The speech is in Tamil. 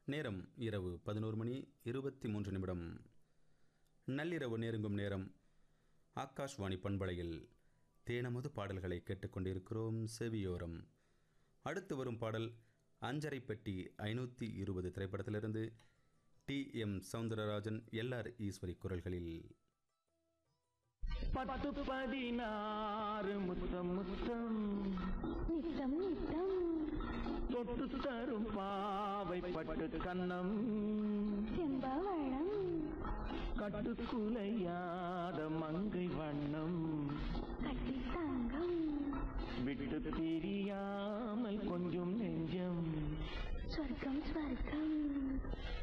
நேரம் இரவு பதினோரு மணி இருபத்தி மூன்று நிமிடம் நள்ளிரவு நெருங்கும் நேரம் ஆகாஷ்வாணி பண்பலையில் தேனமது பாடல்களை கேட்டுக்கொண்டிருக்கிறோம் செவியோரம் அடுத்து வரும் பாடல் அஞ்சரை பெட்டி ஐநூற்றி இருபது திரைப்படத்திலிருந்து T M Soundararajan LR Eswari குரல்களில் பத்து பதினாறு முத்தம் முத்தம் நித்தம் நித்தம் தொட்டு தரும் பாவை பட்டு கண்ணம் செம்பவளம் கட்டுக்குலையாத மங்கை வண்ணம் கட்டி தங்கம் விட்டு பிரியாமல் கொஞ்சம் நெஞ்சம் சொர்க்கம் ஸ்வர்க்கம்